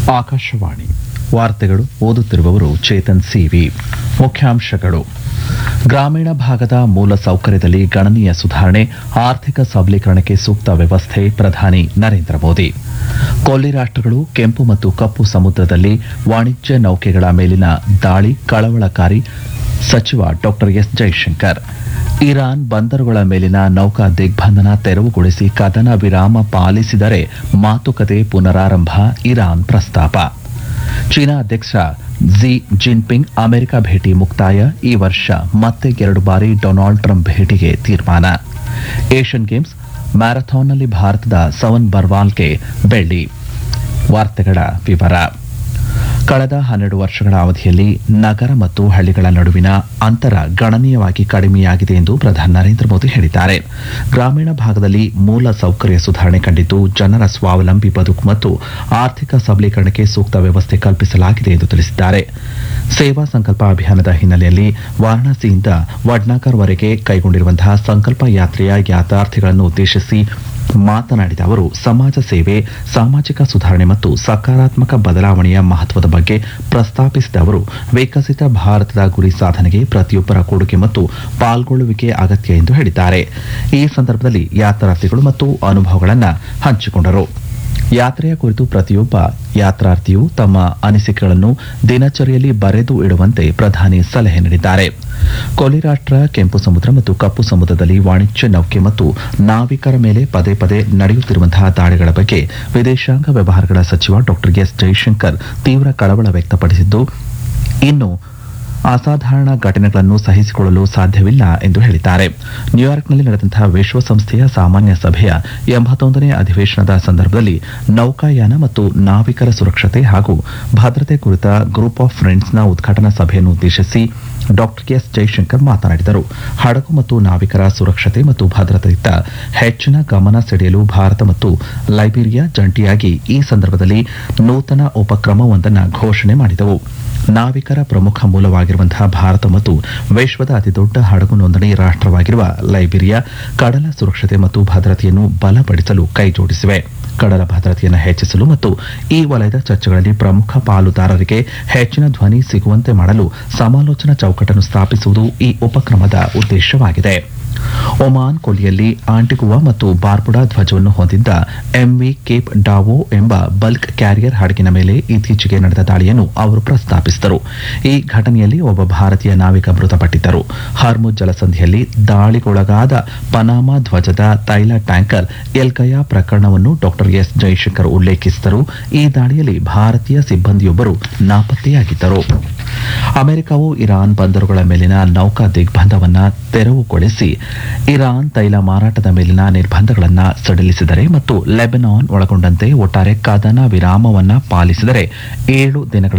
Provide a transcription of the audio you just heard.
ಆಕಾಶವಾಣಿ ವಾರ್ತೆಗಳು ಓದುತ್ತಿರುವವರು ಚೇತನ್ ಸಿವಿ ಮುಖ್ಯಾಂಶಗಳು ಗ್ರಾಮೀಣ ಭಾಗದ ಮೂಲ ಸೌಕರ್ಯದಲ್ಲಿ ಗಣನೀಯ ಸುಧಾರಣೆ ಆರ್ಥಿಕ ಸಬಲೀಕರಣಕ್ಕೆ ಸೂಕ್ತ ವ್ಯವಸ್ಥೆ ಪ್ರಧಾನಿ ನರೇಂದ್ರ ಮೋದಿ ಕೊಲ್ಲಿ ರಾಷ್ಟ್ರಗಳು ಕೆಂಪು ಮತ್ತು ಕಪ್ಪು ಸಮುದ್ರದಲ್ಲಿ ವಾಣಿಜ್ಯ ನೌಕೆಗಳ ಮೇಲಿನ ದಾಳಿ ಕಳವಳಕಾರಿ ಸಚಿವ ಡಾಕ್ಟರ್ ಎಸ್ ಜೈಶಂಕರ್ ಇರಾನ್ ಬಂದರುಗಳ ಮೇಲಿನ ನೌಕಾ ದಿಗ್ಬಂಧನ ತೆರವುಗೊಳಿಸಿ ಕದನ ವಿರಾಮ ಪಾಲಿಸಿದರೆ ಮಾತುಕತೆ ಪುನರಾರಂಭ ಇರಾನ್ ಪ್ರಸ್ತಾಪ ಚೀನಾ ಅಧ್ಯಕ್ಷ ಜಿ ಜಿನ್ಪಿಂಗ್ ಅಮೆರಿಕ ಭೇಟಿ ಮುಕ್ತಾಯ ಈ ವರ್ಷ ಮತ್ತೆ ಎರಡು ಬಾರಿ ಡೊನಾಲ್ಡ್ ಟ್ರಂಪ್ ಭೇಟಿಗೆ ತೀರ್ಮಾನ ಏಷ್ಯನ್ ಗೇಮ್ಸ್ ಮ್ಯಾರಥಾನ್ನಲ್ಲಿ ಭಾರತದ ಸವನ್ ಬರ್ವಾಲ್ಗೆ ಬೆಳ್ಳಿ ವಾರ್ತೆಗಳ ವಿವರ ಕಳೆದ ಹನ್ನೆರಡು ವರ್ಷಗಳ ಅವಧಿಯಲ್ಲಿ ನಗರ ಮತ್ತು ಹಳ್ಳಿಗಳ ನಡುವಿನ ಅಂತರ ಗಣನೀಯವಾಗಿ ಕಡಿಮೆಯಾಗಿದೆ ಎಂದು ಪ್ರಧಾನಿ ನರೇಂದ್ರ ಮೋದಿ ಹೇಳಿದ್ದಾರೆ ಗ್ರಾಮೀಣ ಭಾಗದಲ್ಲಿ ಮೂಲ ಸೌಕರ್ಯ ಸುಧಾರಣೆ ಕಂಡಿದ್ದು ಜನರ ಸ್ವಾವಲಂಬಿ ಬದುಕು ಮತ್ತು ಆರ್ಥಿಕ ಸಬಲೀಕರಣಕ್ಕೆ ಸೂಕ್ತ ವ್ಯವಸ್ಥೆ ಕಲ್ಪಿಸಲಾಗಿದೆ ಎಂದು ತಿಳಿಸಿದ್ದಾರೆ ಸೇವಾ ಸಂಕಲ್ಪ ಅಭಿಯಾನದ ಹಿನ್ನೆಲೆಯಲ್ಲಿ ವಾರಾಣಸಿಯಿಂದ ವಡ್ನಾಕರ್ವರೆಗೆ ಕೈಗೊಂಡಿರುವಂತಹ ಸಂಕಲ್ಪ ಯಾತ್ರೆಯ ಯಾತ್ರಾರ್ಥಿಗಳನ್ನು ಉದ್ದೇಶಿಸಿ ಮಾತನಾಡಿದ ಅವರು ಸಮಾಜ ಸೇವೆ ಸಾಮಾಜಿಕ ಸುಧಾರಣೆ ಮತ್ತು ಸಕಾರಾತ್ಮಕ ಬದಲಾವಣೆಯ ಮಹತ್ವದ ಬಗ್ಗೆ ಪ್ರಸ್ತಾಪಿಸಿದ ಅವರು ವಿಕಸಿತ ಭಾರತದ ಗುರಿ ಸಾಧನೆಗೆ ಪ್ರತಿಯೊಬ್ಬರ ಕೊಡುಗೆ ಮತ್ತು ಪಾಲ್ಗೊಳ್ಳುವಿಕೆ ಅಗತ್ಯ ಎಂದು ಹೇಳಿದ್ದಾರೆ ಈ ಸಂದರ್ಭದಲ್ಲಿ ಯಾತ್ರಾರ್ಥಿಗಳು ಮತ್ತು ಅನುಭವಗಳನ್ನು ಹಂಚಿಕೊಂಡರು ಯಾತ್ರೆಯ ಕುರಿತು ಪ್ರತಿಯೊಬ್ಬ ಯಾತ್ರಾರ್ಥಿಯು ತಮ್ಮ ಅನಿಸಿಕೆಗಳನ್ನು ದಿನಚರಿಯಲ್ಲಿ ಬರೆದು ಇಡುವಂತೆ ಪ್ರಧಾನಿ ಸಲಹೆ ನೀಡಿದ್ದಾರೆ ಕೊಲ್ಲಿ ರಾಷ್ಟ್ರ ಕೆಂಪು ಸಮುದ್ರ ಮತ್ತು ಕಪ್ಪು ಸಮುದ್ರದಲ್ಲಿ ವಾಣಿಜ್ಯ ನೌಕೆ ಮತ್ತು ನಾವಿಕರ ಮೇಲೆ ಪದೇ ಪದೇ ನಡೆಯುತ್ತಿರುವಂತಹ ದಾಳಿಗಳ ಬಗ್ಗೆ ವಿದೇಶಾಂಗ ವ್ಯವಹಾರಗಳ ಸಚಿವ ಡಾಕ್ಟರ್ ಎಸ್ ಜೈಶಂಕರ್ ತೀವ್ರ ಕಳವಳ ವ್ಯಕ್ತಪಡಿಸಿದ್ದು ಇನ್ನು ಅಸಾಧಾರಣ ಘಟನೆಗಳನ್ನು ಸಹಿಸಿಕೊಳ್ಳಲು ಸಾಧ್ಯವಿಲ್ಲ ಎಂದು ಹೇಳಿದ್ದಾರೆ ನ್ಯೂಯಾರ್ಕ್ನಲ್ಲಿ ನಡೆದಂತಹ ವಿಶ್ವಸಂಸ್ಥೆಯ ಸಾಮಾನ್ಯ ಸಭೆಯ ಎಂಬತ್ತೊಂದನೇ ಅಧಿವೇಶನದ ಸಂದರ್ಭದಲ್ಲಿ ನೌಕಾಯಾನ ಮತ್ತು ನಾವಿಕರ ಸುರಕ್ಷತೆ ಹಾಗೂ ಭದ್ರತೆ ಕುರಿತ ಗ್ರೂಪ್ ಆಫ್ ಫ್ರೆಂಡ್ಸ್ನ ಉದ್ಘಾಟನಾ ಸಭೆಯನ್ನು ಉದ್ದೇಶಿಸಿ ಡಾಕ್ಟರ್ ಎಸ್ ಜೈಶಂಕರ್ ಮಾತನಾಡಿದರು ಹಡಗು ಮತ್ತು ನಾವಿಕರ ಸುರಕ್ಷತೆ ಮತ್ತು ಭದ್ರತೆಯತ್ತ ಹೆಚ್ಚಿನ ಗಮನ ಸೆಳೆಯಲು ಭಾರತ ಮತ್ತು ಲೈಬೀರಿಯಾ ಜಂಟಿಯಾಗಿ ಈ ಸಂದರ್ಭದಲ್ಲಿ ನೂತನ ಉಪಕ್ರಮವೊಂದನ್ನು ಘೋಷಣೆ ಮಾಡಿದವು ನಾವಿಕರ ಪ್ರಮುಖ ಮೂಲವಾಗಿರುವಂತಹ ಭಾರತ ಮತ್ತು ವಿಶ್ವದ ಅತಿದೊಡ್ಡ ಹಡಗು ನೋಂದಣಿ ರಾಷ್ಟ್ರವಾಗಿರುವ ಲೈಬೀರಿಯಾ ಕಡಲ ಸುರಕ್ಷತೆ ಮತ್ತು ಭದ್ರತೆಯನ್ನು ಬಲಪಡಿಸಲು ಕೈಜೋಡಿಸಿವೆ ಕಡಲ ಭದ್ರತೆಯನ್ನು ಹೆಚ್ಚಿಸಲು ಮತ್ತು ಈ ವಲಯದ ಚರ್ಚೆಗಳಲ್ಲಿ ಪ್ರಮುಖ ಪಾಲುದಾರರಿಗೆ ಹೆಚ್ಚಿನ ಧ್ವನಿ ಸಿಗುವಂತೆ ಮಾಡಲು ಸಮಾಲೋಚನಾ ಚೌಕಟ್ಟನ್ನು ಸ್ಥಾಪಿಸುವುದು ಈ ಉಪಕ್ರಮದ ಉದ್ದೇಶವಾಗಿದೆ ಒಮಾನ್ ಕೊಲ್ಲಿಯಲ್ಲಿ ಆಂಟಿಗುವಾ ಮತ್ತು ಬಾರ್ಬುಡಾ ಧ್ವಜವನ್ನು ಹೊಂದಿದ್ದ ಎಂವಿ ಕೇಪ್ ಡಾವೋ ಎಂಬ ಬಲ್ಕ್ ಕ್ಯಾರಿಯರ್ ಹಡಗಿನ ಮೇಲೆ ಇತ್ತೀಚೆಗೆ ನಡೆದ ದಾಳಿಯನ್ನು ಅವರು ಪ್ರಸ್ತಾಪಿಸಿದರು ಈ ಘಟನೆಯಲ್ಲಿ ಒಬ್ಬ ಭಾರತೀಯ ನಾವಿಕ ಮೃತಪಟ್ಟಿದ್ದರು ಹರ್ಮುಜ್ ಜಲಸಂಧಿಯಲ್ಲಿ ದಾಳಿಗೊಳಗಾದ ಪನಾಮಾ ಧ್ವಜದ ತೈಲ ಟ್ಯಾಂಕರ್ ಎಲ್ಗಯಾ ಪ್ರಕರಣವನ್ನು ಡಾಕ್ಟರ್ ಎಸ್ ಜೈಶಂಕರ್ ಉಲ್ಲೇಖಿಸಿದರು ಈ ದಾಳಿಯಲ್ಲಿ ಭಾರತೀಯ ಸಿಬ್ಬಂದಿಯೊಬ್ಬರು ನಾಪತ್ತೆಯಾಗಿದ್ದರು ಅಮೆರಿಕವು ಇರಾನ್ ಬಂದರುಗಳ ಮೇಲಿನ ನೌಕಾ ದಿಗ್ಬಂಧವನ್ನ ತೆರವುಗೊಳಿಸಿ ಇರಾನ್ ತೈಲ ಮಾರಾಟದ ಮೇಲಿನ ನಿರ್ಬಂಧಗಳನ್ನು ಸಡಿಲಿಸಿದರೆ ಮತ್ತು ಲೆಬನಾನ್ ಒಳಗೊಂಡಂತೆ ಒಟ್ಟಾರೆ ಕದನ ವಿರಾಮವನ್ನ ಪಾಲಿಸಿದರೆ ಏಳು ದಿನಗಳ